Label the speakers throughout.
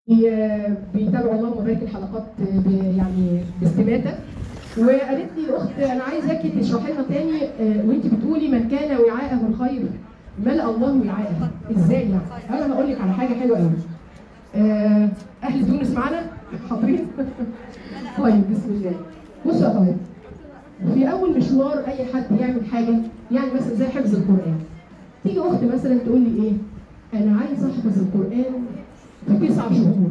Speaker 1: بي- بيتابعوا اللهم بارك الحلقات ب- يعني باستماتة وقالت لي الاخت انا عايزاكي تشرحي لنا تاني آه، وانت بتقولي من كان وعاءه الخير ملأ الله وعاءه ازاي يعني؟ انا هقول لك على حاجه حلوه قوي آه، اهل تونس معانا حاضرين طيب بسم الله بصوا يا طيب في اول مشوار اي حد يعمل حاجه يعني مثلا زي حفظ القران تيجي اخت مثلا تقول لي ايه انا عايز احفظ القران في تسع شهور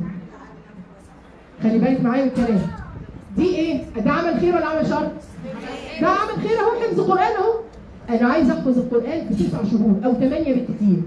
Speaker 1: خلي بالك معايا من الكلام دي ايه ده عمل خير ولا عمل شر ده عمل خير اهو حفظ قران اهو انا عايز احفظ القران في تسع شهور او ثمانيه بالكثير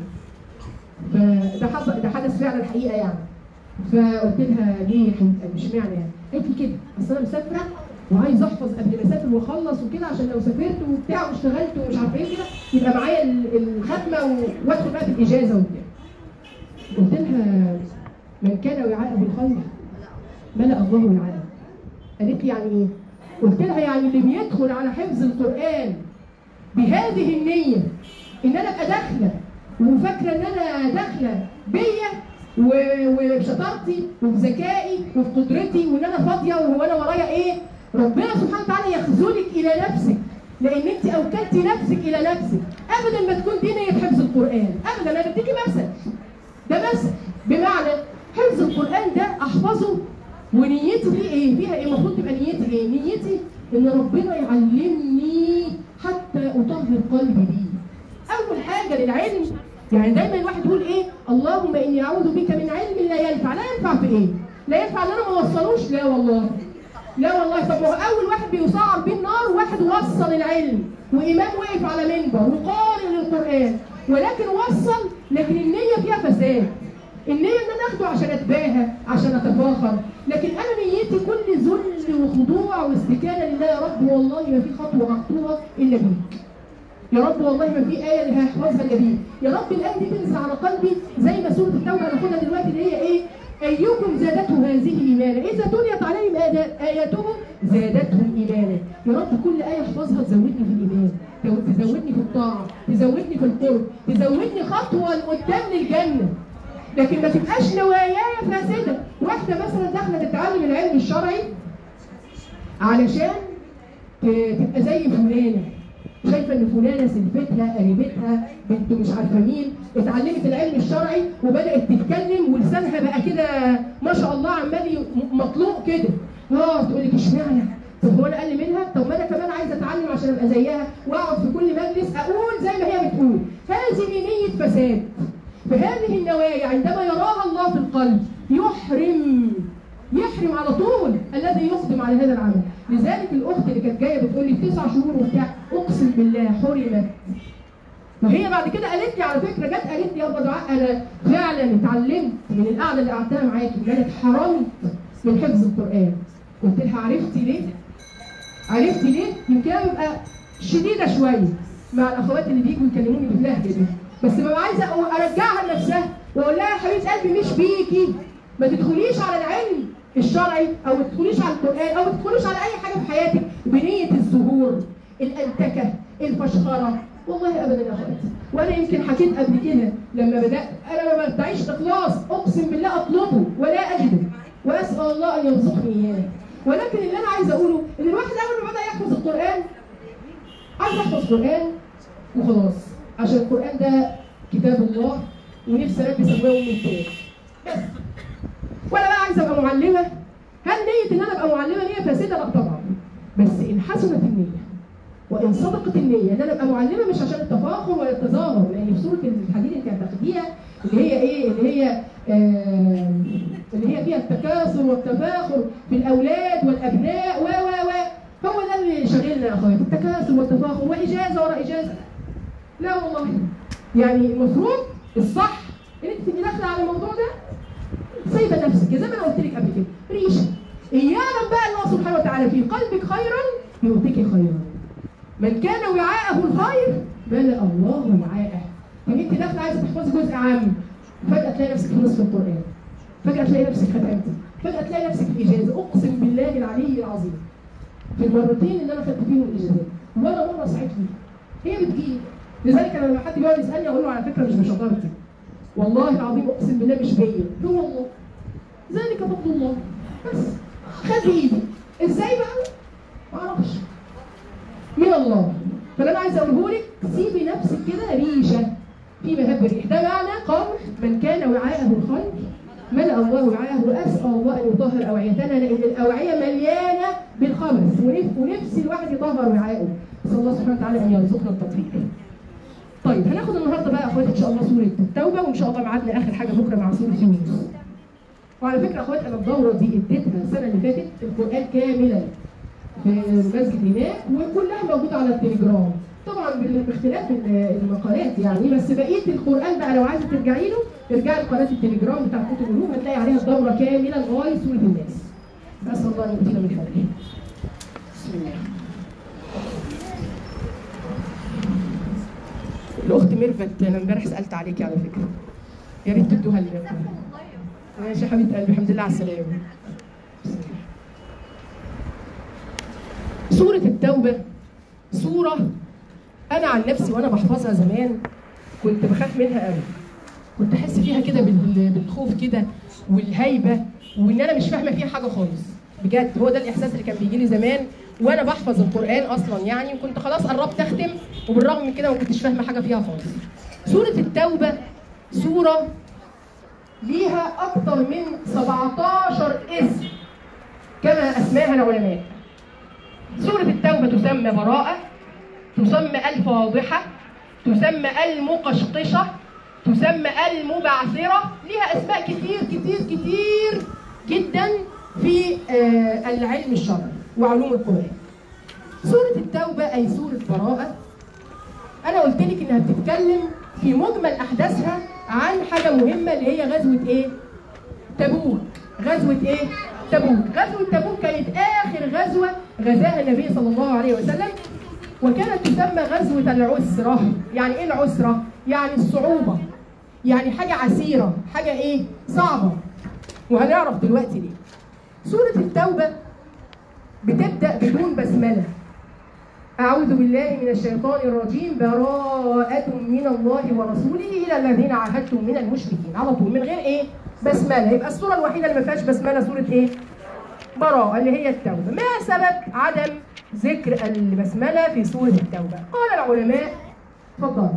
Speaker 1: فده حصل ده حدث فعلا الحقيقه يعني فقلت لها ليه يا حبيبتي مش معنى يعني قالت لي كده اصل انا مسافره وعايز احفظ قبل ما اسافر واخلص وكده عشان لو سافرت وبتاع واشتغلت ومش عارفه ايه كده يبقى معايا ال- الختمه و- وادخل بقى في الاجازه وبتاع قلت لها من كان وعاءه بالخير ملأ الله وعاءه قالت لي يعني ايه؟ قلت لها يعني اللي بيدخل على حفظ القرآن بهذه النية ان انا ابقى داخلة وفاكرة ان انا داخلة بيا و- وبشطارتي وبذكائي وبقدرتي وان انا فاضية وهو انا ورايا ايه؟ ربنا سبحانه وتعالى يخذلك الى نفسك لان انت اوكلتي نفسك الى نفسك ابدا ما تكون دي نية حفظ القرآن ابدا انا بديكي مثل ده مثل بمعنى حفظ القرآن ده احفظه ونيتي فيه ايه؟ فيها ايه؟ المفروض تبقى نيتي ايه؟ نيتي ان ربنا يعلمني حتى اطهر قلبي بيه. اول حاجه للعلم يعني دايما الواحد يقول ايه؟ اللهم اني اعوذ بك من علم لا ينفع، لا ينفع في ايه؟ لا ينفع ان انا ما اوصلوش؟ لا والله. لا والله طب ما هو اول واحد بيسعر بيه النار واحد وصل العلم وامام وقف على منبر وقارئ للقران ولكن وصل لكن النيه فيها فساد. النية ان انا اخده عشان اتباهى عشان اتفاخر لكن انا نيتي كل ذل وخضوع واستكانه لله يا رب والله ما في خطوه هخطوها الا بيك يا رب والله ما في ايه اللي هحفظها الا بيك يا رب الايه دي تنزل على قلبي زي ما سوره التوبه هناخدها دلوقتي اللي هي ايه ايكم زادته هذه ايمانا اذا تليت عليهم آيات- اياته زادتهم ايمانا يا رب كل ايه احفظها تزودني في الايمان تو- تزودني في الطاعه تزودني في القرب تزودني خطوه لقدام للجنه لكن ما تبقاش نواياي فاسده واحده مثلا داخله تتعلم العلم الشرعي علشان ت- تبقى زي فلانه شايفه ان فلانه سلفتها قريبتها بنت مش عارفه مين اتعلمت العلم الشرعي وبدات تتكلم ولسانها بقى كده ما شاء الله عمال ي- م- مطلوق كده اه تقول لك اشمعنى طب هو انا اقل منها طب ما انا كمان عايزه اتعلم عشان ابقى زيها واقعد في كل مجلس اقول زي ما هي بتقول هذه نيه فساد فهذه النوايا عندما يراها الله في القلب يحرم يحرم على طول الذي يقدم على هذا العمل لذلك الاخت اللي كانت جايه بتقول لي تسع شهور وبتاع اقسم بالله حرمت وهي بعد كده قالت لي على فكره جت قالت لي يا ابو دعاء انا فعلا اتعلمت من القعده اللي قعدتها معاكي ان انا اتحرمت من حفظ القران قلت لها عرفتي ليه؟ عرفتي ليه؟ يمكن انا ببقى شديده شويه مع الاخوات اللي بيجوا يكلموني باللهجه دي بس ببقى عايزه أقول- ارجعها لنفسها واقول لها يا حبيبه قلبي مش بيكي ما تدخليش على العلم الشرعي او ما تدخليش على القران او ما تدخليش على اي حاجه في حياتك بنيه الظهور الانتكه الفشخره والله ابدا يا اخواتي وانا يمكن حكيت قبل كده لما بدات انا ما بدعيش اخلاص اقسم بالله اطلبه ولا اجده واسال الله ان يرزقني اياه ولكن اللي انا عايزه اقوله ان الواحد اول ما بدا يحفظ القران عايز احفظ قران وخلاص عشان القران ده كتاب الله ونفسي اربي سماه من الكتاب بس ولا بقى عايزه ابقى معلمه هل نيه ان انا ابقى معلمه نيه فاسده لا طبعا بس ان حسنت النيه وان صدقت النيه ان انا ابقى معلمه مش عشان التفاخر ولا التظاهر لان في سوره الحديد انت هتاخديها اللي هي ايه اللي هي آه اللي هي فيها التكاثر والتفاخر في الاولاد والابناء و و و هو ده اللي شاغلنا يا اخواتي التكاثر والتفاخر واجازه ورا اجازه لا والله يعني المفروض الصح ان انت تبقي داخله على الموضوع ده سايبه نفسك زي ما انا قلت لك قبل كده ريشه ايانا بقى الله سبحانه وتعالى في قلبك خيرا يؤتيك خيرا من كان وعاءه الخير ملأ الله وعاءه طب انت داخله عايزه تحفظي جزء عام فجاه تلاقي نفسك في نصف القران فجاه تلاقي نفسك ختمتي فجاه تلاقي نفسك في اجازه اقسم بالله العلي العظيم في المرتين اللي انا خدت فيهم الاجازات ولا مره سعيت فيها هي بتجيلي لذلك انا لما حد بيقعد يسالني اقول له على فكره مش بشطارتي والله العظيم اقسم بالله مش بيا هو الله ذلك فضل الله بس خد ايدي ازاي بقى؟ معرفش من الله فاللي انا عايز اقوله لك سيبي نفسك كده ريشه في مهب الريح ده معنى قول من كان وعاءه الخير ملأ الله وعاءه واسال الله ان يطهر اوعيتنا لان الاوعيه مليانه بالخبث ونف- ونفسي الواحد يطهر وعاءه نسال الله سبحانه وتعالى ان يرزقنا التطهير. طيب هناخد النهارده بقى يا اخواتي ان شاء الله سوره التوبه وان شاء الله ميعادنا اخر حاجه بكره مع سوره يونس. وعلى فكره يا اخواتي انا الدوره دي اديتها السنه اللي فاتت القران كاملا في مسجد هناك وكلها موجوده على التليجرام طبعا بال- باختلاف ال- المقالات يعني بس بقيه القران بقى لو عايزه ترجعي له ارجعي لقناه التليجرام بتاع كتب العلوم هتلاقي عليها الدوره كامله لغايه سوره الناس. اسال الله ان يؤتينا من فضله. بسم الله. الاخت ميرفت انا امبارح سالت عليكي على فكره. يا ريت تدوها لي ماشي يا حبيبه قلبي الحمد لله على السلامه. بسم الله. سورة التوبة سورة أنا عن نفسي وأنا بحفظها زمان كنت بخاف منها قوي كنت أحس فيها كده بال- بالخوف كده والهيبة وإن أنا مش فاهمة فيها حاجة خالص بجد هو ده الإحساس اللي كان بيجي لي زمان وأنا بحفظ القرآن أصلا يعني وكنت خلاص قربت أختم وبالرغم من كده ما كنتش فاهمة حاجة فيها خالص سورة التوبة سورة ليها أكتر من 17 اسم كما أسماها العلماء سورة التوبة تسمى براءة تسمى الفاضحة تسمى المقشقشة تسمى المبعثرة ليها أسماء كتير كتير كتير جدا في آه، العلم الشرعي وعلوم القرآن سورة التوبة أي سورة براءة أنا قلت لك إنها بتتكلم في مجمل أحداثها عن حاجة مهمة اللي هي غزوة إيه؟ تبوك غزوة ايه؟ تبوك غزوة تبوك كانت آخر غزوة غزاها النبي صلى الله عليه وسلم وكانت تسمى غزوة العسرة يعني ايه العسرة؟ يعني الصعوبة يعني حاجة عسيرة حاجة ايه؟ صعبة وهنعرف دلوقتي ليه سورة التوبة بتبدأ بدون بسملة أعوذ بالله من الشيطان الرجيم براءة من الله ورسوله إلى الذين عاهدتم من المشركين على طول من غير إيه؟ بسملة يبقى السورة الوحيدة اللي ما فيهاش بسملة سورة إيه؟ براءة اللي هي التوبة ما سبب عدم ذكر البسملة في سورة التوبة؟ قال العلماء اتفضل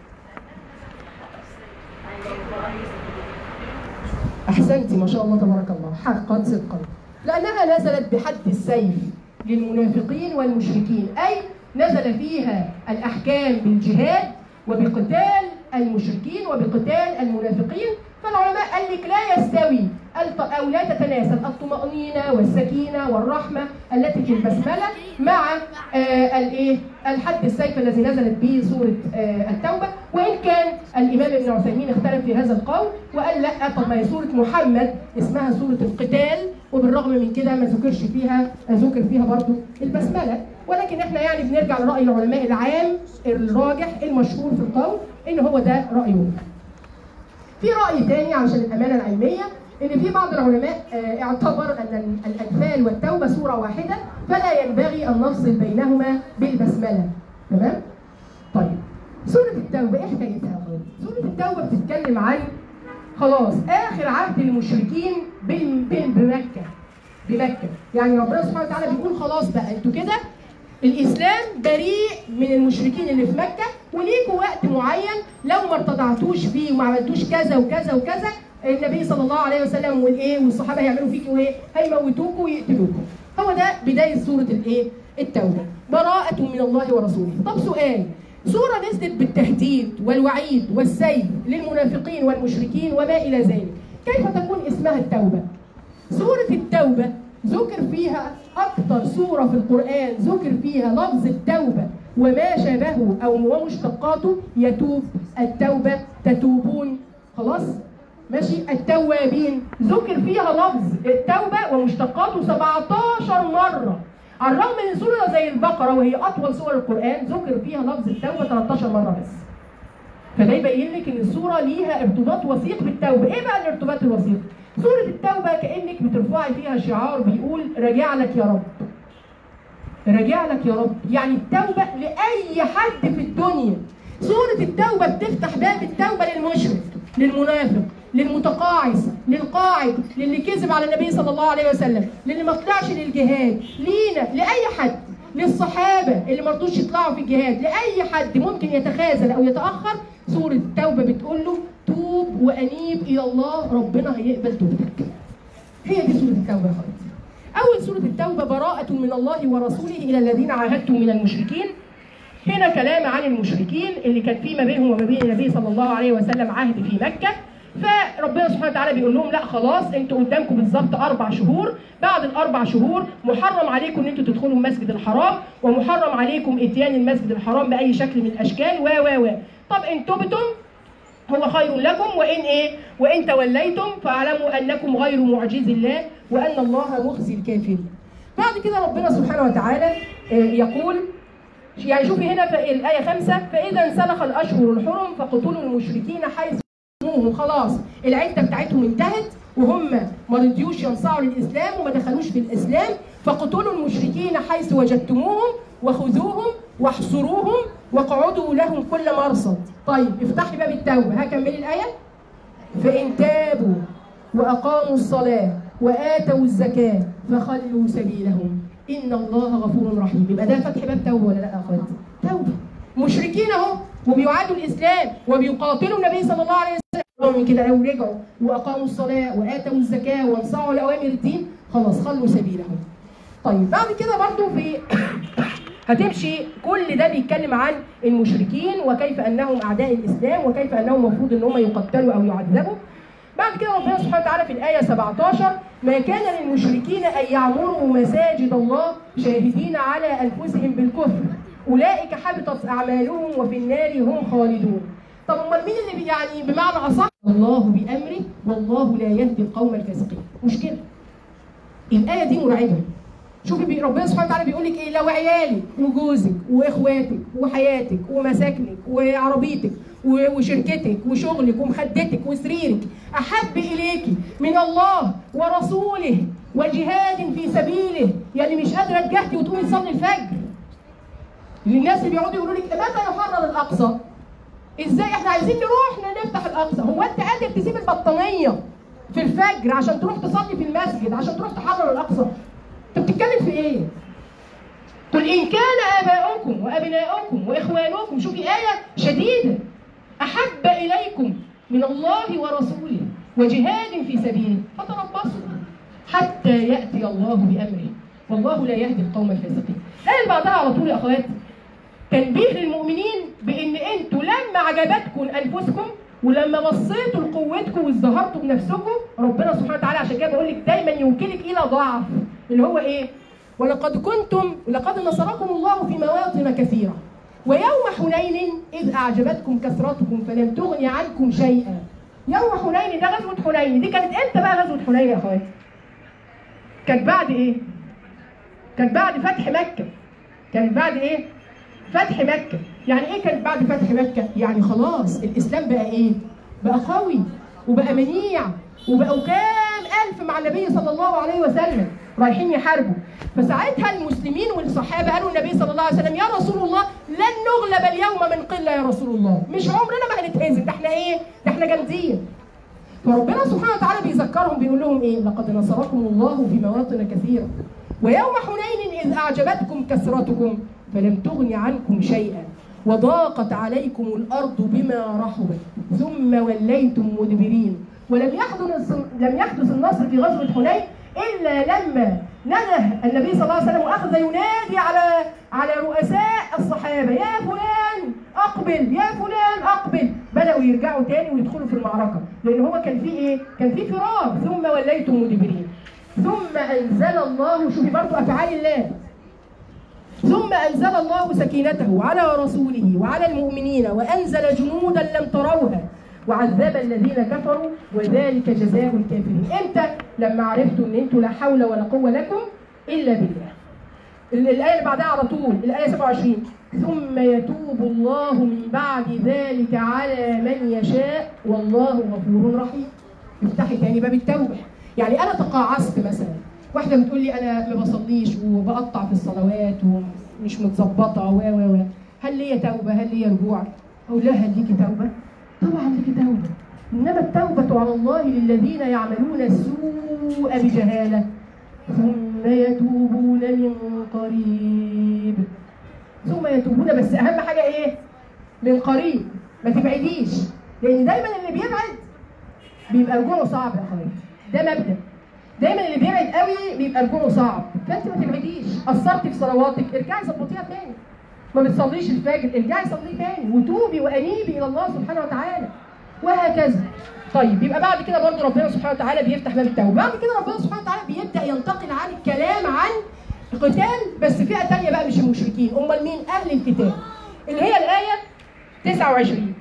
Speaker 1: أحسنتي ما شاء الله تبارك الله حقا صدقا لأنها نزلت بحد السيف للمنافقين والمشركين أي نزل فيها الأحكام بالجهاد وبقتال المشركين وبقتال المنافقين فالعلماء قال لك لا يستوي الط- أو لا تتناسب الطمأنينة والسكينة والرحمة التي في البسملة مع آه الإيه الحد السيف الذي نزلت به سورة آه التوبة وإن كان الإمام ابن عثيمين اختلف في هذا القول وقال لا طب ما هي سورة محمد اسمها سورة القتال وبالرغم من كده ما ذكرش فيها ذكر فيها برضو البسملة ولكن احنا يعني بنرجع لرأي العلماء العام الراجح المشهور في القول ان هو ده رأيهم في رأي تاني عشان الأمانة العلمية إن في بعض العلماء آه، اعتبر أن ال- الأنفال والتوبة سورة واحدة فلا ينبغي أن نفصل بينهما بالبسملة تمام؟ طيب سورة التوبة إيه حكايتها يا أخواتي؟ سورة التوبة بتتكلم عن خلاص آخر عهد المشركين بال- بال- بمكة بمكة يعني ربنا سبحانه وتعالى بيقول خلاص بقى انتوا كده الاسلام بريء من المشركين اللي في مكه وليكوا وقت معين لو ما ارتضعتوش فيه وما عملتوش كذا وكذا وكذا النبي صلى الله عليه وسلم والايه والصحابه هيعملوا فيكوا ايه؟ هيموتوكوا ويقتلوكوا. هو ده بدايه سوره الايه؟ التوبه. براءة من الله ورسوله. طب سؤال سورة نزلت بالتهديد والوعيد والسيف للمنافقين والمشركين وما إلى ذلك كيف تكون اسمها التوبة؟ سورة التوبة ذكر فيها أكثر سورة في القرآن ذكر فيها لفظ التوبة وما شابهه أو ومشتقاته يتوب التوبة تتوبون خلاص ماشي التوابين ذكر فيها لفظ التوبة ومشتقاته 17 مرة على الرغم من سورة زي البقرة وهي أطول سور القرآن ذكر فيها لفظ التوبة 13 مرة بس فده يبين لك ان السوره ليها ارتباط وثيق بالتوبه، ايه بقى الارتباط الوثيق؟ سوره التوبه كانك بترفعي فيها شعار بيقول راجع لك يا رب. راجع لك يا رب، يعني التوبه لاي حد في الدنيا. سوره التوبه بتفتح باب التوبه للمشرك، للمنافق، للمتقاعس، للقاعد للي كذب على النبي صلى الله عليه وسلم للي ما طلعش للجهاد لينا لاي حد للصحابه اللي ما رضوش يطلعوا في الجهاد لاي حد ممكن يتخاذل او يتاخر سوره التوبه بتقول له توب وانيب الى الله ربنا هيقبل توبتك هي دي سوره التوبه يا خالد اول سوره التوبه براءه من الله ورسوله الى الذين عاهدتم من المشركين هنا كلام عن المشركين اللي كان في ما بينهم وما بين النبي صلى الله عليه وسلم عهد في مكه فربنا سبحانه وتعالى بيقول لهم لا خلاص انتوا قدامكم بالظبط اربع شهور بعد الاربع شهور محرم عليكم ان انتوا تدخلوا المسجد الحرام ومحرم عليكم اتيان المسجد الحرام باي شكل من الاشكال و و و طب ان تبتم هو خير لكم وان ايه وان توليتم فاعلموا انكم غير معجز الله وان الله مخزي الكافرين بعد كده ربنا سبحانه وتعالى آه، يقول يعني شوفي هنا في الآية خمسة فإذا انسلخ الأشهر الحرم فاقتلوا المشركين حيث وجدتموهم خلاص العدة بتاعتهم انتهت وهم ما رضيوش ينصاعوا للإسلام وما دخلوش في الإسلام فاقتلوا المشركين حيث وجدتموهم وخذوهم واحصروهم واقعدوا لهم كل مرصد طيب افتحي باب التوبة هكملي الآية فإن تابوا وأقاموا الصلاة وآتوا الزكاة فخلوا سبيلهم إن الله غفور رحيم يبقى ده فتح باب توبة ولا لا يا أخوات؟ توبة مشركين أهو وبيعادوا الإسلام وبيقاتلوا النبي صلى الله عليه وسلم من كده لو رجعوا وأقاموا الصلاة وآتوا الزكاة وانصاعوا لأوامر الدين خلاص خلوا سبيلهم طيب بعد كده برضو في هتمشي كل ده بيتكلم عن المشركين وكيف انهم اعداء الاسلام وكيف انهم المفروض ان هم يقتلوا او يعذبوا بعد كده ربنا سبحانه وتعالى في الآية 17 ما كان للمشركين أن يعمروا مساجد الله شاهدين على أنفسهم بالكفر أولئك حبطت أعمالهم وفي النار هم خالدون طب امال مين اللي بي- يعني بمعنى اصح الله بامره والله لا يهدي القوم الفاسقين مشكله الايه دي مرعبه شوفي بي- ربنا سبحانه وتعالى بيقول لك ايه لو عيالك وجوزك واخواتك وحياتك ومساكنك وعربيتك و- وشركتك وشغلك ومخدتك وسريرك احب اليك من الله ورسوله وجهاد في سبيله يعني مش قادره تجهدي وتقومي تصلي الفجر للناس اللي بيقعدوا يقولوا لك متى يحرر الاقصى؟ ازاي احنا عايزين نروح نفتح الاقصى هو انت قادر تسيب البطانيه في الفجر عشان تروح تصلي في المسجد عشان تروح تحرر الاقصى انت بتتكلم في ايه قل ان كان اباؤكم وابناؤكم واخوانكم شوفي ايه شديده احب اليكم من الله ورسوله وجهاد في سبيله فتربصوا حتى ياتي الله بامره والله لا يهدي القوم الفاسقين الايه اللي بعدها على طول يا اخوات تنبيه للمؤمنين بان انتوا لما عجبتكم انفسكم ولما بصيتوا لقوتكم وازدهرتوا بنفسكم ربنا سبحانه وتعالى عشان كده بقول لك دايما يوكلك الى ضعف اللي هو ايه؟ ولقد كنتم لقد نصركم الله في مواطن كثيره ويوم حنين اذ اعجبتكم كثرتكم فلم تغن عنكم شيئا يوم حنين ده غزوه حنين دي كانت امتى بقى غزوه حنين يا اخواتي؟ كانت بعد ايه؟ كانت بعد فتح مكه كانت بعد ايه؟ فتح مكة يعني ايه كانت بعد فتح مكة يعني خلاص الاسلام بقى ايه بقى قوي وبقى منيع وبقوا كام الف مع النبي صلى الله عليه وسلم رايحين يحاربوا فساعتها المسلمين والصحابه قالوا النبي صلى الله عليه وسلم يا رسول الله لن نغلب اليوم من قله يا رسول الله مش عمرنا ما هنتهزم ده احنا ايه ده احنا جامدين فربنا سبحانه وتعالى بيذكرهم بيقول لهم ايه لقد نصركم الله في مواطن كثيره ويوم حنين اذ اعجبتكم كثرتكم فلم تغن عنكم شيئا وضاقت عليكم الارض بما رحبت ثم وليتم مدبرين ولم يحدث لم يحدث النصر في غزوه حنين الا لما نده النبي صلى الله عليه وسلم واخذ ينادي على على رؤساء الصحابه يا فلان اقبل يا فلان اقبل بداوا يرجعوا تاني ويدخلوا في المعركه لان هو كان في ايه كان في فرار ثم وليتم مدبرين ثم انزل الله شوفي برضو افعال الله ثم أنزل الله سكينته على رسوله وعلى المؤمنين وأنزل جنودا لم تروها وعذب الذين كفروا وذلك جزاء الكافرين امتى لما عرفتوا ان انتوا لا حول ولا قوه لكم الا بالله ال- الايه اللي بعدها على طول الايه 27 ثم يتوب الله من بعد ذلك على من يشاء والله غفور رحيم افتحي تاني باب التوبه يعني انا تقاعست مثلا واحده بتقول لي انا ما بصليش وبقطع في الصلوات ومش متظبطه و و و هل ليا توبه هل ليا رجوع اقول لها هل ليكي توبه طبعا ليكي توبه انما التوبه على الله للذين يعملون السوء بجهاله ثم يتوبون من قريب ثم يتوبون بس اهم حاجه ايه من قريب ما تبعديش لان دايما اللي بيبعد بيبقى رجوعه صعب يا حبيبي ده مبدا دايما اللي بيبعد قوي بيبقى رجوعه صعب فانت ما تبعديش قصرتي في صلواتك ارجعي ظبطيها تاني ما بتصليش الفجر ارجعي صلي تاني وتوبي وانيبي الى الله سبحانه وتعالى وهكذا طيب يبقى بعد كده برضه ربنا سبحانه وتعالى بيفتح باب التوبه بعد كده ربنا سبحانه وتعالى بيبدا ينتقل عن الكلام عن قتال بس فئه تانية بقى مش المشركين امال مين اهل الكتاب اللي هي الايه 29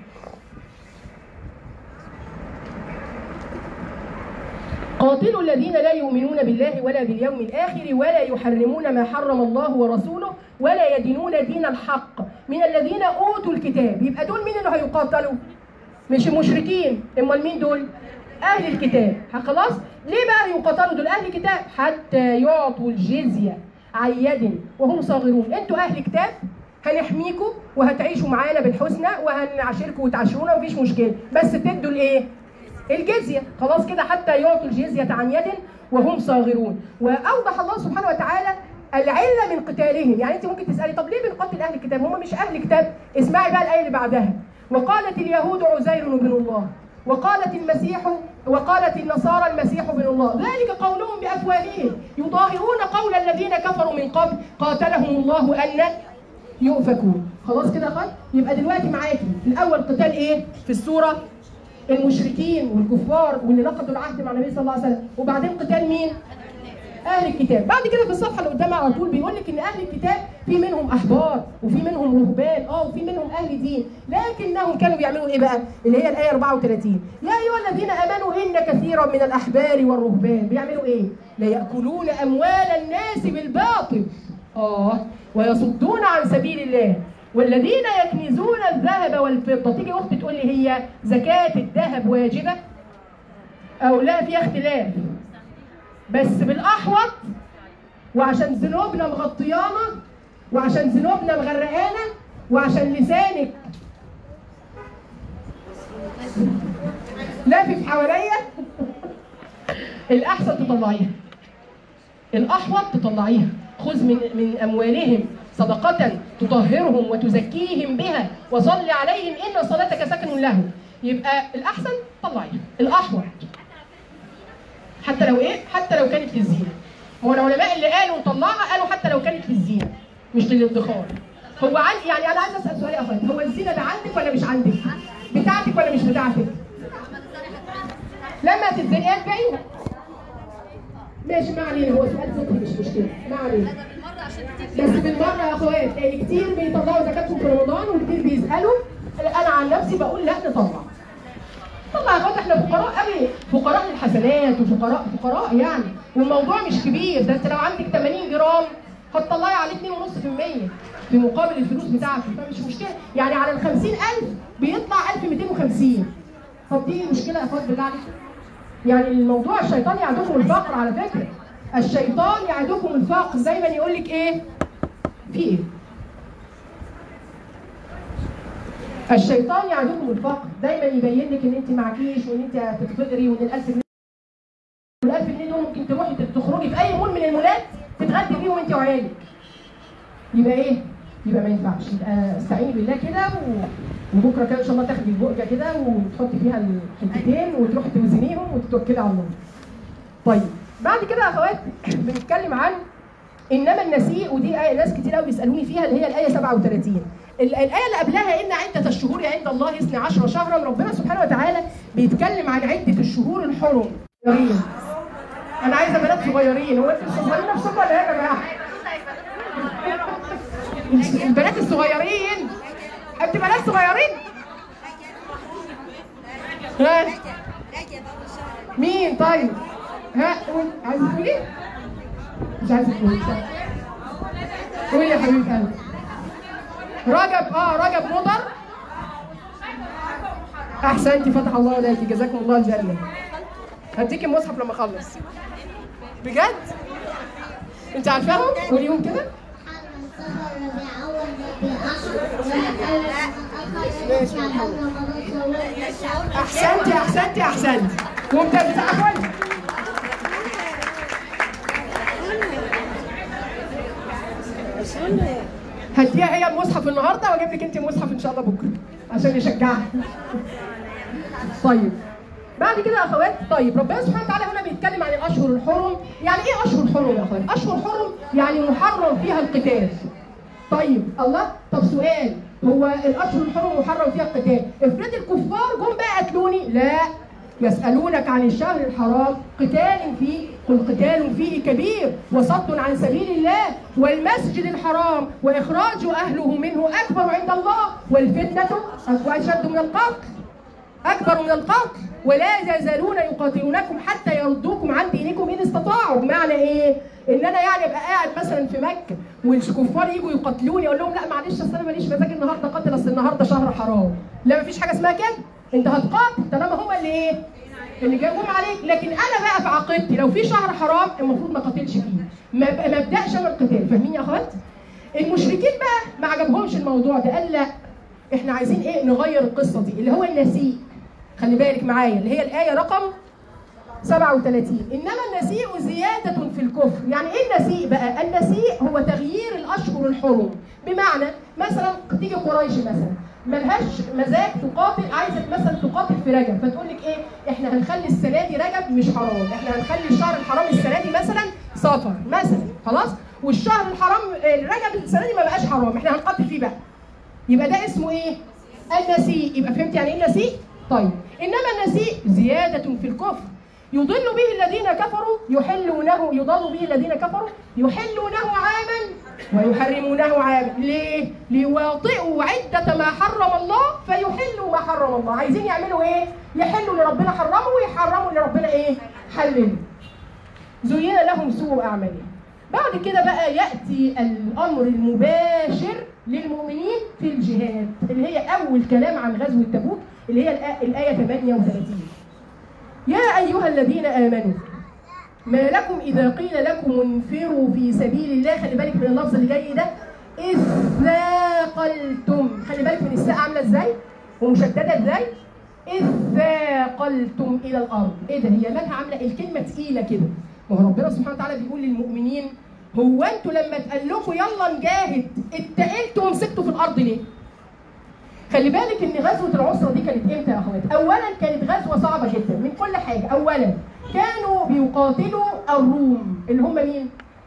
Speaker 1: قاتلوا الذين لا يؤمنون بالله ولا باليوم الآخر ولا يحرمون ما حرم الله ورسوله ولا يدينون دين الحق من الذين أوتوا الكتاب يبقى دول مين اللي هيقاتلوا؟ مش المشركين امال مين دول؟ أهل الكتاب خلاص؟ ليه بقى يقاتلوا دول أهل الكتاب؟ حتى يعطوا الجزية عن يد وهم صاغرون انتوا أهل كتاب هنحميكم وهتعيشوا معانا بالحسنى وهنعاشركم وتعاشرونا ومفيش مشكله بس تدوا الايه؟ الجزيه خلاص كده حتى يعطوا الجزيه عن يد وهم صاغرون واوضح الله سبحانه وتعالى العله من قتالهم يعني انت ممكن تسالي طب ليه بنقاتل اهل الكتاب هم مش اهل كتاب اسمعي بقى الايه اللي بعدها وقالت اليهود عزير بن الله وقالت المسيح وقالت النصارى المسيح ابن الله ذلك قولهم بافواههم يضاهئون قول الذين كفروا من قبل قاتلهم الله ان يؤفكون خلاص كده يا اخوان يبقى دلوقتي معاكي الاول قتال ايه في السوره المشركين والكفار واللي نقضوا العهد مع النبي صلى الله عليه وسلم وبعدين قتال مين اهل الكتاب بعد كده في الصفحه اللي قدامها على طول بيقول لك ان اهل الكتاب في منهم احبار وفي منهم رهبان اه وفي منهم اهل دين لكنهم كانوا بيعملوا ايه بقى اللي هي الايه 34 يا ايها الذين امنوا ان كثيرا من الاحبار والرهبان بيعملوا ايه لا ياكلون اموال الناس بالباطل اه ويصدون عن سبيل الله والذين يكنزون الذهب والفضة تيجي أخت تقول لي هي زكاة الذهب واجبة أو لا فيها اختلاف بس بالأحوط وعشان ذنوبنا مغطيانا وعشان ذنوبنا مغرقانا وعشان لسانك لافف حواليا الأحسن تطلعيها الأحوط تطلعيها خذ من من أموالهم صدقة تطهرهم وتزكيهم بها وصل عليهم إن صلاتك سكن لهم يبقى الأحسن طلعيها الأحوط حتى لو إيه؟ حتى لو كانت للزينة هو العلماء اللي قالوا نطلعها قالوا حتى لو كانت للزينة مش للادخار هو عن يعني أنا عايز أسأل سؤال يا أخوان هو الزينة ده عندك ولا مش عندك؟ بتاعتك ولا مش بتاعتك؟ لما تتزنقي تبيعيها ماشي ما علينا هو سؤال فقهي مش مشكلة ما علينا بس بالمره يا اخوات يعني كتير بيطلعوا زكاتهم في رمضان وكتير بيسالوا انا عن نفسي بقول لا نطلع طلع يا اخوات احنا فقراء قوي فقراء للحسنات وفقراء فقراء يعني والموضوع مش كبير ده انت لو عندك 80 جرام هتطلعي عليه 2.5% في مقابل الفلوس بتاعتك فمش مشكله يعني على ال 50000 بيطلع 1250 طب دي مشكله يا اخوات بالله عليكم يعني الموضوع الشيطان يعدكم الفقر على فكره الشيطان يعدكم الفقر دايما يقول لك ايه في ايه الشيطان يعدكم الفقر دايما يبين لك ان انت معكيش وان انت هتتفقري وان ال1000 جنيه وال1000 جنيه دول ممكن تروحي تخرجي في اي مول من المولات تتغدي بيهم انت وعيالك يبقى ايه يبقى ما ينفعش يبقى استعيني بالله كده و... وبكره كده ان شاء الله تاخدي البؤجه كده وتحطي فيها الحتتين وتروحي توزنيهم وتتوكلي على الله طيب بعد كده يا اخوات بنتكلم عن انما النسيء ودي آية ناس كتير قوي بيسالوني فيها اللي هي الايه 37 الايه اللي قبلها ان عده الشهور عند الله 12 شهرا ربنا سبحانه وتعالى بيتكلم عن عده الشهور الحرم صغيرين انا عايزه بنات صغيرين هو انتوا صغيرين نفسكم ولا ايه يا جماعه؟ البنات الصغيرين انت بنات صغيرين؟ ها مين طيب؟ ها قول عايزه تقولي؟ مش عايزه تقولي قولي يا حبيبه قلبي رجب اه رجب مضر احسنتي فتح الله عليك جزاكم الله الجنه هديكي المصحف لما اخلص بجد انت عارفاهم قوليهم كده احسنتي احسنتي احسنتي ممتاز عفوا هديها هي المصحف النهارده واجيب لك انت مصحف ان شاء الله بكره عشان يشجعها طيب بعد كده يا اخوات طيب ربنا سبحانه وتعالى هنا بيتكلم عن الاشهر الحرم يعني ايه اشهر حرم يا اخوات اشهر حرم يعني محرم فيها القتال طيب الله طب سؤال هو الاشهر الحرم محرم فيها القتال افرض الكفار جم بقى قتلوني لا يسألونك عن الشهر الحرام قتال فيه قل قتال فيه كبير وصد عن سبيل الله والمسجد الحرام وإخراج أهله منه أكبر عند الله والفتنة أشد من القتل أكبر من القتل ولا يزالون يقاتلونكم حتى يردوكم عن دينكم إن استطاعوا بمعنى إيه؟ إن أنا يعني أبقى قاعد مثلا في مكة والكفار يجوا يقاتلوني أقول لهم لا معلش أصل أنا ماليش مزاج النهارده قاتل أصل النهارده شهر حرام لا مفيش حاجة اسمها كده أنت هتقاتل طالما هم اللي إيه؟ اللي جايبهم عليك لكن انا بقى في عقيدتي لو في شهر حرام المفروض ما قاتلش فيه ما ما ابداش انا القتال فاهمين يا اخوات المشركين بقى ما عجبهمش الموضوع ده قال لا احنا عايزين ايه نغير القصه دي اللي هو النسيء خلي بالك معايا اللي هي الايه رقم 37 انما النسيء زياده في الكفر يعني ايه النسيء بقى النسيء هو تغيير الاشهر الحرم بمعنى مثلا تيجي قريش مثلا ملهاش مزاج تقاتل عايزه مثلا تقاتل في رجب فتقول لك ايه احنا هنخلي السنه دي رجب مش حرام احنا هنخلي الشهر الحرام السنه دي مثلا صفر مثلا خلاص والشهر الحرام رجب السنه دي ما بقاش حرام احنا هنقاتل فيه بقى يبقى ده اسمه ايه النسيء يبقى فهمت يعني ايه النسيء طيب انما النسيء زياده في الكفر يضل به الذين كفروا يحلونه يضل به الذين كفروا يحلونه عاما ويحرمونه عاما ليه؟ ليواطئوا عدة ما حرم الله فيحلوا ما حرم الله عايزين يعملوا ايه؟ يحلوا اللي ربنا حرمه ويحرموا اللي ربنا ايه؟ حلله زين لهم سوء اعمالهم بعد كده بقى ياتي الامر المباشر للمؤمنين في الجهاد اللي هي اول كلام عن غزوه تبوك اللي هي الايه 38 يا أيها الذين آمنوا ما لكم إذا قيل لكم انفروا في سبيل الله خلي بالك من اللفظ اللي جاي ده إذ ثاقلتم خلي بالك من الساء عاملة إزاي ومشددة إزاي إذ ثاقلتم إلى الأرض إيه ده هي مالها عاملة الكلمة تقيلة كده ما هو ربنا سبحانه وتعالى بيقول للمؤمنين هو أنتوا لما اتقال لكم يلا نجاهد اتقلتوا ومسكتوا في الأرض ليه؟ خلي بالك ان غزوه العسره دي كانت امتى يا اخوات؟ اولا كانت غزوه صعبه جدا من كل حاجه، اولا كانوا بيقاتلوا الروم اللي هم مين؟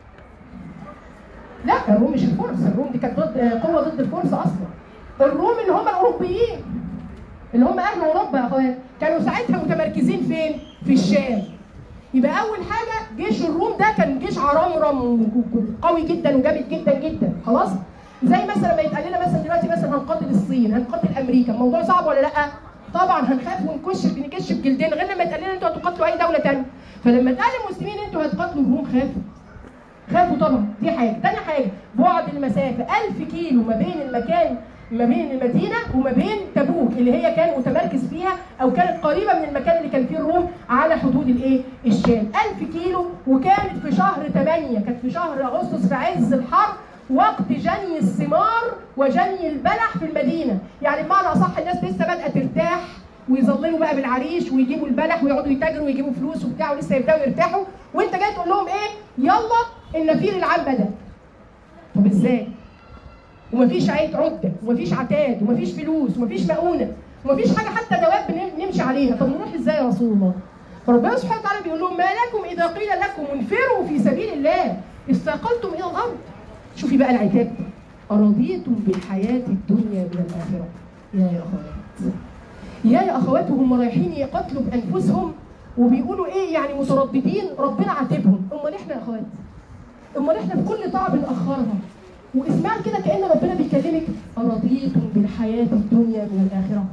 Speaker 1: لا الروم مش الفرس، الروم دي كانت ضد قوه ضد الفرس اصلا. الروم اللي هم الاوروبيين اللي هم اهل اوروبا يا اخوات، كانوا ساعتها متمركزين فين؟ في الشام. يبقى اول حاجه جيش الروم ده كان جيش عرمرم قوي جدا وجامد جدا جدا، خلاص؟ زي مثلا ما يتقال لنا مثلا دلوقتي مثلا هنقاتل الصين هنقاتل امريكا الموضوع صعب ولا لا طبعا هنخاف ونكش بنكش بجلدين غير لما يتقال لنا انتوا هتقاتلوا اي دوله ثانيه فلما اتقال للمسلمين انتوا هتقاتلوا الروم خافوا خافوا طبعا دي حاجه ثاني حاجه بعد المسافه 1000 كيلو ما بين المكان ما بين المدينه وما بين تبوك اللي هي كان متمركز فيها او كانت قريبه من المكان اللي كان فيه الروم على حدود الايه الشام 1000 كيلو وكانت في شهر 8 كانت في شهر اغسطس في عز الحر وقت جني الثمار وجني البلح في المدينه يعني بمعنى اصح الناس لسه بادئه ترتاح ويظللوا بقى بالعريش ويجيبوا البلح ويقعدوا يتاجروا ويجيبوا فلوس وبتاع ولسه يبداوا يرتاحوا وانت جاي تقول لهم ايه يلا النفير العام بدا طب ازاي ومفيش عيد عده ومفيش عتاد ومفيش فلوس ومفيش مؤونه ومفيش حاجه حتى دواب نمشي عليها طب نروح ازاي يا رسول الله فربنا سبحانه وتعالى بيقول لهم ما لكم اذا قيل لكم انفروا في سبيل الله استثقلتم الى الارض شوفي بقى العتاب أرضيتم بالحياة الدنيا من الآخرة يا يا أخوات يا يا أخوات وهم رايحين يقتلوا بأنفسهم وبيقولوا إيه يعني مترددين ربنا عاتبهم أمال إحنا يا أخوات أمال إحنا في كل طاعة بنأخرها واسمعي كده كأن ربنا بيكلمك أرضيتم بالحياة الدنيا من الآخرة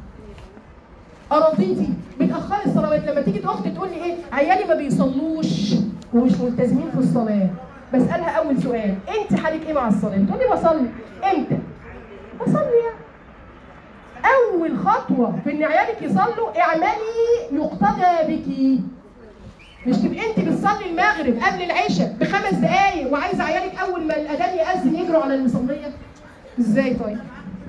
Speaker 1: أرضيتي بتأخري الصلوات لما تيجي أخت تقول لي إيه عيالي ما بيصلوش ومش ملتزمين في الصلاة بسالها اول سؤال انت حالك ايه مع الصلاه تقول لي بصلي امتى بصلي يعني اول خطوه في ان عيالك يصلوا اعملي يقتدى بك مش تبقي انت بتصلي المغرب قبل العشاء بخمس دقايق وعايزه عيالك اول ما الاذان ياذن يجروا على المصليه ازاي طيب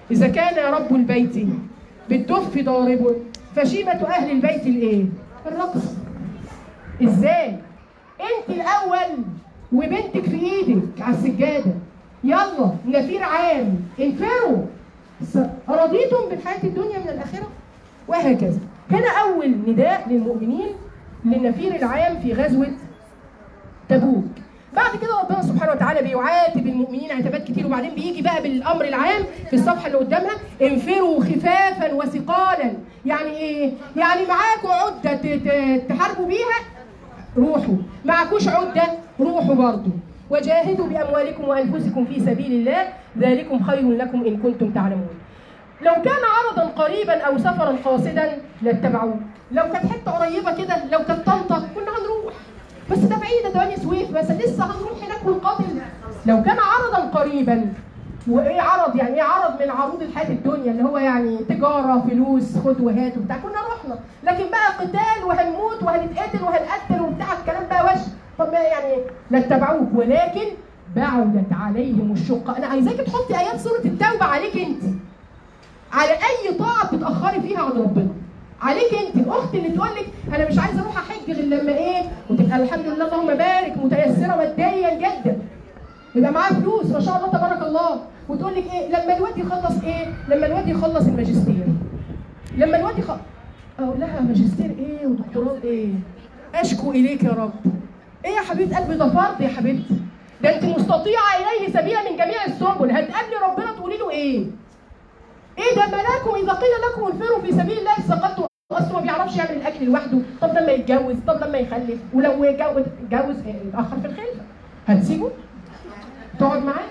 Speaker 1: اذا كان رب البيت بالدف ضارب فشيمه اهل البيت الايه الرقص ازاي انت الاول وبنتك في ايدك على السجاده يلا نفير عام انفروا س- رضيتم بالحياه الدنيا من الاخره وهكذا هنا اول نداء للمؤمنين للنفير العام في غزوه تبوك بعد كده ربنا سبحانه وتعالى بيعاتب المؤمنين عتابات كتير وبعدين بيجي بقى بالامر العام في الصفحه اللي قدامها انفروا خفافا وثقالا يعني ايه؟ يعني معاكوا عده ت- ت- تحاربوا بيها روحوا معكوش عده روحوا برضه وجاهدوا باموالكم وانفسكم في سبيل الله ذلكم خير لكم ان كنتم تعلمون لو كان عرضا قريبا او سفرا قاصدا لاتبعوه لو كانت حته قريبه كده لو كانت طنطا كنا هنروح بس ده بعيده ده بني سويف بس لسه هنروح هناك ونقاتل لو كان عرضا قريبا وايه عرض يعني ايه عرض من عروض الحياه الدنيا اللي هو يعني تجاره فلوس خد وهات وبتاع كنا رحنا لكن بقى قتال وهنموت وهنتقتل وهنقتل وبتاع الكلام بقى وش طب ما يعني لاتبعوك ولكن بعدت عليهم الشقه انا عايزاك تحطي ايات سوره التوبه عليك انت على اي طاعه بتتاخري فيها عن ربنا عليك انت الاخت اللي تقول لك انا مش عايزه اروح احج غير لما ايه وتبقى الحمد لله اللهم بارك متيسره ماديا جدا يبقى معاها فلوس ما شاء الله تبارك الله وتقول لك ايه لما الواد يخلص ايه لما الواد يخلص الماجستير لما الواد يخلص اقول لها ماجستير ايه ودكتوراه ايه اشكو اليك يا رب ايه يا حبيبه قلبي ده فرض يا حبيبتي ده انت مستطيعه اليه سبيلا من جميع السبل هتقابلي ربنا تقولي له ايه ايه ده ملاكم اذا قيل لكم انفروا في سبيل الله استقلتم اصله ما بيعرفش يعمل الاكل لوحده طب لما يتجوز طب لما يخلف ولو يتجوز يتجوز يتاخر في الخلفه هتسيبه تقعد معاه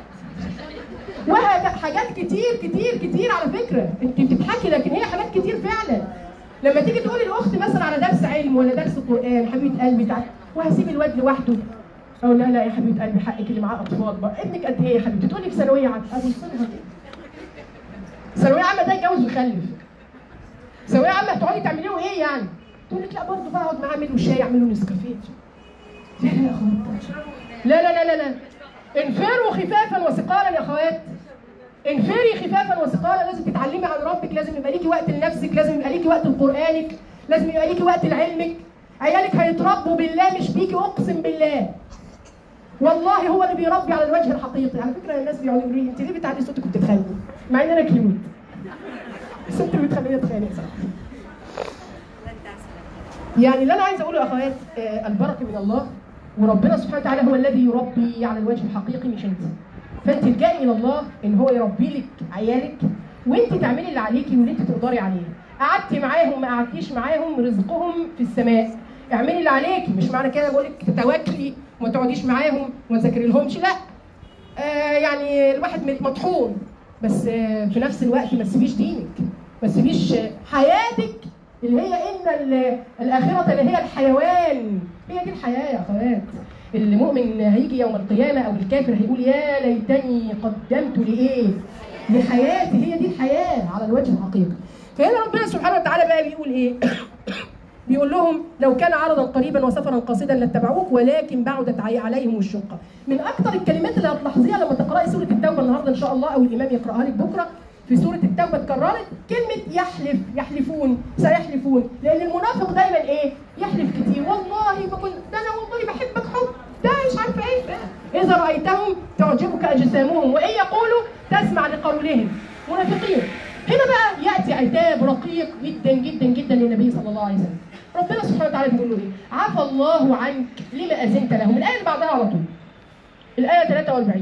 Speaker 1: وهذا حاجات كتير كتير كتير على فكره انت بتضحكي لكن هي حاجات كتير فعلا لما تيجي تقولي الاخت مثلا على درس علم ولا درس قران حبيبه قلبي تعالى وهسيب الواد لوحده او لا لا يا حبيبه قلبي حقك اللي معاه اطفال بقى ابنك قد ايه يا حبيبتي تقولي في ثانويه عامه ابو السنه كده ثانويه عامه ده يتجوز ويخلف ثانويه عامه هتقعدي تعملي له ايه يعني؟ تقول لك لا برضه بقعد معاه اعمل له شاي اعمل له نسكافيه لا لا يا اخوات لا لا لا لا لا انفروا خفافا وثقالا يا اخوات انفري خفافا وثقالا لازم تتعلمي عن ربك لازم يبقى ليكي وقت لنفسك لازم يبقى ليكي وقت لقرانك لازم يبقى ليكي وقت لعلمك عيالك هيتربوا بالله مش بيكي اقسم بالله والله هو اللي بيربي على الوجه الحقيقي على فكره الناس بيقعدوا يقولوا لي انت ليه بتعلي صوتك وبتتخانقي مع ان انا كيوت بس انت اللي بتخليني اتخانق صراحه يعني اللي انا عايزه اقوله يا اخوات آه، البركه من الله وربنا سبحانه وتعالى هو الذي يربي على الوجه الحقيقي مش انت فانت تلجئي الى الله ان هو يربي لك عيالك وانت تعملي اللي عليكي واللي انت تقدري عليه قعدتي معاهم ما قعدتيش معاهم رزقهم في السماء اعملي اللي عليكي مش معنى كده بقول لك تتواكلي وما تقعديش معاهم وما تذاكري لهمش لا آه يعني الواحد مت- مطحون بس آه في نفس الوقت ما تسيبيش دينك ما تسيبيش آه، حياتك اللي هي ان ال- الاخره اللي هي الحيوان هي دي الحياه يا اخوات المؤمن هيجي يوم القيامه او الكافر هيقول يا ليتني قدمت لايه؟ لحياتي هي دي الحياه على الوجه الحقيقي فهنا ربنا سبحانه وتعالى بقى بيقول ايه؟ بيقول لهم لو كان عرضا قريبا وسفرا قاصدا لاتبعوك ولكن بعدت عي- عليهم الشقه. من اكثر الكلمات اللي هتلاحظيها لما تقراي سوره التوبه النهارده ان شاء الله او الامام يقراها لك بكره في سوره التوبه اتكررت كلمه يحلف يحلفون سيحلفون لان المنافق دايما ايه؟ يحلف كتير والله ما كنت ده انا والله بحبك حب ده مش عارفه ايه اذا رايتهم تعجبك اجسامهم وان يقولوا تسمع لقولهم منافقين هنا بقى ياتي عتاب رقيق جدا جدا جدا للنبي صلى الله عليه وسلم ربنا سبحانه وتعالى بيقول له ايه؟ عفى الله عنك لما اذنت لهم الايه اللي بعدها على طول الايه 43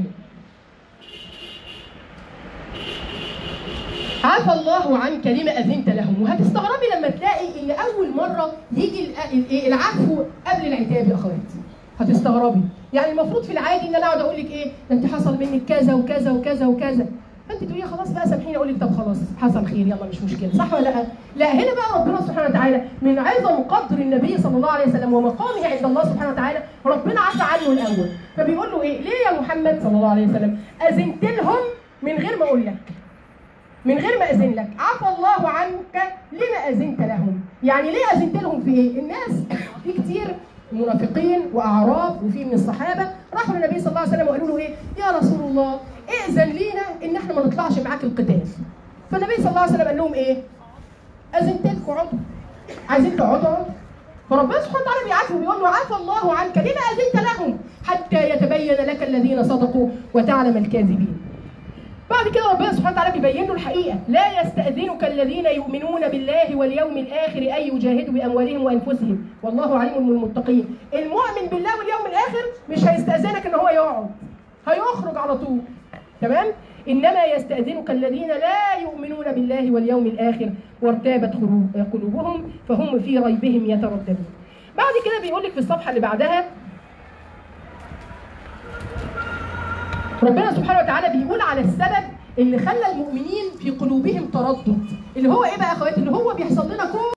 Speaker 1: عفى الله عنك لما اذنت لهم وهتستغربي لما تلاقي ان اول مره يجي ال- ال- إيه العفو قبل العتاب يا اخواتي هتستغربي يعني المفروض في العادي ان انا اقعد اقول لك ايه ده انت حصل منك كذا وكذا وكذا وكذا فانت تقولي خلاص بقى سامحيني اقول لك طب خلاص حصل خير يلا مش مشكله صح ولا لا؟ لا هنا بقى ربنا سبحانه وتعالى من عظم قدر النبي صلى الله عليه وسلم ومقامه عند الله سبحانه وتعالى ربنا عفى عنه الاول فبيقول له ايه؟ ليه يا محمد صلى الله عليه وسلم اذنت لهم من غير ما اقول لك من غير ما اذن لك عفى الله عنك لما اذنت لهم يعني ليه اذنت لهم في ايه الناس في كتير منافقين واعراب وفي من الصحابه راحوا للنبي صلى الله عليه وسلم وقالوا له ايه يا رسول الله ائذن لينا ان احنا ما نطلعش معاك القتال فالنبي صلى الله عليه وسلم قال لهم ايه؟ اذنت لكم اقعدوا عايزين تقعدوا اقعدوا فربنا سبحانه وتعالى بيعاتبه بيقول له عفى الله عنك لما اذنت لهم حتى يتبين لك الذين صدقوا وتعلم الكاذبين بعد كده ربنا سبحانه وتعالى بيبين له الحقيقه لا يستاذنك الذين يؤمنون بالله واليوم الاخر ان يجاهدوا باموالهم وانفسهم والله عليم بالمتقين المؤمن بالله واليوم الاخر مش هيستاذنك ان هو يقعد هيخرج على طول تمام انما يستاذنك الذين لا يؤمنون بالله واليوم الاخر وارتابت قلوب- قلوبهم فهم في ريبهم يترددون بعد كده بيقول لك في الصفحه اللي بعدها ربنا سبحانه وتعالى بيقول على السبب اللي خلى المؤمنين في قلوبهم تردد اللي هو ايه بقى يا اخواتي اللي هو بيحصل لنا كل